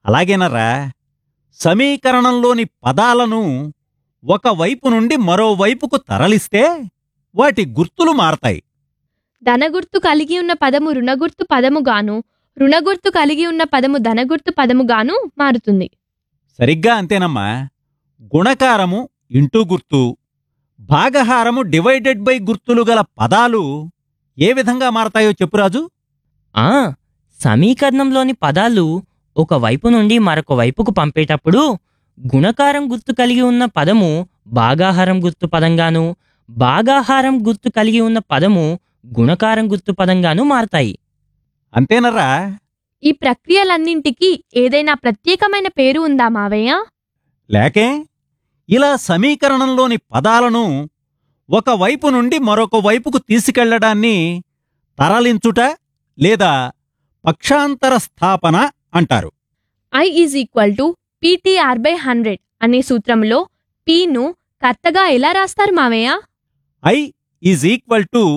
అలాగేనరా సమీకరణంలోని పదాలను ఒక వైపు నుండి మరో వైపుకు తరలిస్తే వాటి గుర్తులు మారతాయి ధనగుర్తు కలిగి ఉన్న పదము రుణగుర్తు పదముగాను రుణగుర్తు కలిగి ఉన్న పదము ధనగుర్తు పదముగాను మారుతుంది సరిగ్గా అంతేనమ్మా గుణకారము ఇంటూ గుర్తు భాగహారము డివైడెడ్ బై గుర్తులు గల పదాలు ఏ విధంగా మారతాయో చెప్పురాజు ఆ సమీకరణంలోని పదాలు ఒక వైపు నుండి మరొక వైపుకు పంపేటప్పుడు గుణకారం గుర్తు కలిగి ఉన్న పదము భాగాహారం గుర్తు పదంగాను భాగాహారం గుర్తు కలిగి ఉన్న పదము గుణకారం గుర్తు పదంగాను మారతాయి అంతేనరా ఈ ప్రక్రియలన్నింటికీ ఏదైనా ప్రత్యేకమైన పేరు ఉందా మావయ్య లేకే ఇలా సమీకరణంలోని పదాలను ఒక వైపు నుండి మరొక వైపుకు తీసుకెళ్లడాన్ని తరలించుట లేదా పక్షాంతర స్థాపన అంటారు I is equal to PTR by hundred అనే సూత్రంలో పీను కర్తగా ఎలా రాస్తారు మావయ్య I is equal to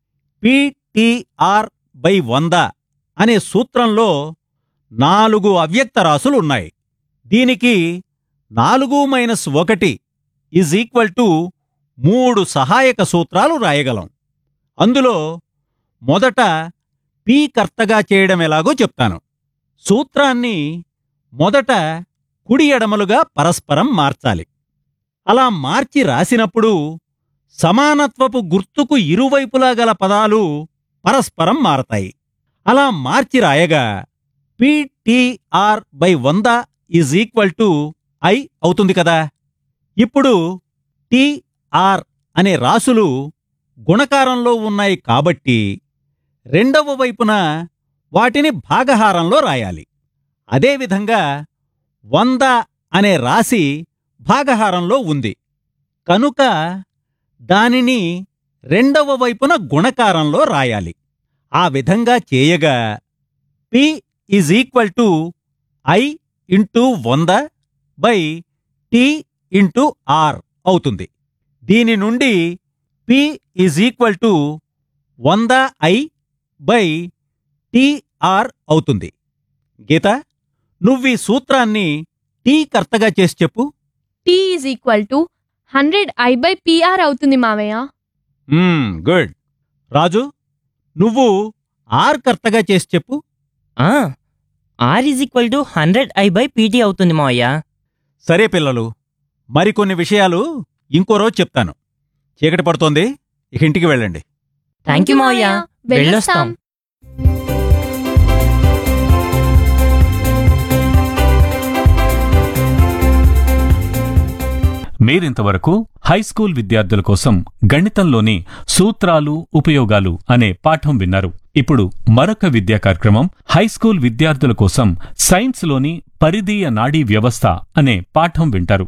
PTR by వంద అనే సూత్రంలో నాలుగు అవ్యక్త రాసులు ఉన్నాయి దీనికి నాలుగు మైనస్ ఒకటి ఈజ్ ఈక్వల్ టు మూడు సహాయక సూత్రాలు రాయగలం అందులో మొదట పి కర్తగా చేయడం ఎలాగో చెప్తాను సూత్రాన్ని మొదట కుడి ఎడమలుగా పరస్పరం మార్చాలి అలా మార్చి రాసినప్పుడు సమానత్వపు గుర్తుకు ఇరువైపులా గల పదాలు పరస్పరం మారతాయి అలా మార్చి రాయగా పిటిఆర్ బై వంద ఈజ్ ఈక్వల్ టు ఐ అవుతుంది కదా ఇప్పుడు టిఆర్ అనే రాసులు గుణకారంలో ఉన్నాయి కాబట్టి రెండవ వైపున వాటిని భాగహారంలో రాయాలి అదేవిధంగా వంద అనే రాశి భాగహారంలో ఉంది కనుక దానిని రెండవ వైపున గుణకారంలో రాయాలి ఆ విధంగా చేయగా P is equal to I into వంద బై టి ఇంటూ ఆర్ అవుతుంది దీని నుండి పి ఈజ్ ఈక్వల్ టు వంద ఐ బై టిఆర్ అవుతుంది గీత నువ్వీ సూత్రాన్ని టీ కర్తగా చేసి చెప్పు T is equal to hundred I by PR అవుతుంది మావయ్య మ్మ్, గుడ్ రాజు నువ్వు ఆర్ కర్తగా చేసి చెప్పు ఆ R is equal to hundred I by PT అవుతుంది మావయ్య సరే పిల్లలు మరికొన్ని విషయాలు ఇంకో రోజు చెప్తాను చీకటి పడుతోంది ఇక ఇంటికి వెళ్ళండి థ్యాంక్ యూ మావయ్య వెళ్ళొస్తాం మీరింతవరకు హైస్కూల్ విద్యార్థుల కోసం గణితంలోని సూత్రాలు ఉపయోగాలు అనే పాఠం విన్నారు ఇప్పుడు మరొక విద్యా కార్యక్రమం హైస్కూల్ విద్యార్థుల కోసం సైన్స్లోని పరిధీయ నాడీ వ్యవస్థ అనే పాఠం వింటారు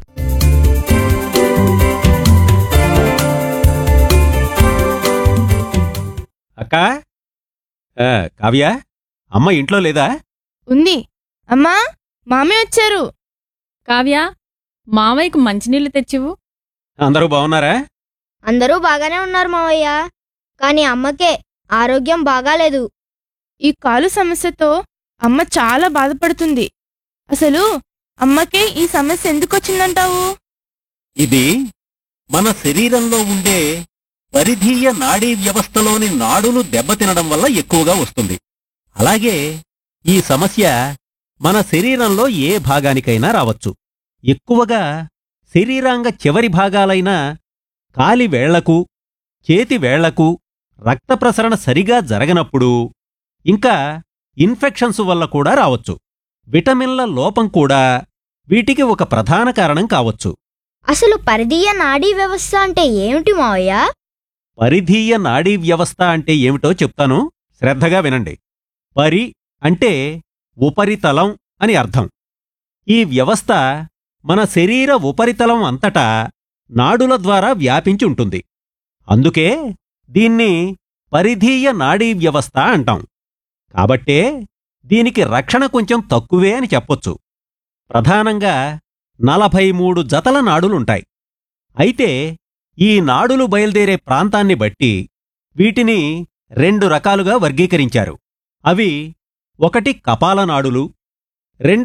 అక్కా ఆ, కావ్య అమ్మ ఇంట్లో లేదా ఉంది అమ్మా మామయ్య వచ్చారు కావ్య మావయ్యకు మంచినీళ్ళు తెచ్చివు అందరూ బాగున్నారా అందరూ బాగానే ఉన్నారు మావయ్య కానీ అమ్మకే ఆరోగ్యం బాగాలేదు ఈ కాలు సమస్యతో అమ్మ చాలా బాధపడుతుంది అసలు అమ్మకే ఈ సమస్య ఎందుకు వచ్చిందంటావు ఇది మన శరీరంలో ఉండే పరిధీయ నాడీ వ్యవస్థలోని నాడులు దెబ్బతినడం వల్ల ఎక్కువగా వస్తుంది అలాగే ఈ సమస్య మన శరీరంలో ఏ భాగానికైనా రావచ్చు ఎక్కువగా శరీరాంగ చివరి భాగాలైన కాలి వేళ్లకు చేతి వేళ్లకు రక్త ప్రసరణ సరిగా జరగనప్పుడు ఇంకా ఇన్ఫెక్షన్స్ వల్ల కూడా రావచ్చు విటమిన్ల లోపం కూడా వీటికి ఒక ప్రధాన కారణం కావచ్చు అసలు పరిధీయ నాడీ వ్యవస్థ అంటే ఏమిటి మావయ్య పరిధీయ నాడీ వ్యవస్థ అంటే ఏమిటో చెప్తాను శ్రద్ధగా వినండి పరి అంటే ఉపరితలం అని అర్థం ఈ వ్యవస్థ మన శరీర ఉపరితలం అంతటా నాడుల ద్వారా వ్యాపించి ఉంటుంది అందుకే దీన్ని పరిధీయ నాడీ వ్యవస్థ అంటాం కాబట్టే దీనికి రక్షణ కొంచెం తక్కువే అని చెప్పొచ్చు ప్రధానంగా నలభై మూడు జతల నాడులుంటాయి అయితే ఈ నాడులు బయలుదేరే ప్రాంతాన్ని బట్టి వీటిని రెండు రకాలుగా వర్గీకరించారు అవి ఒకటి కపాల నాడులు రెండు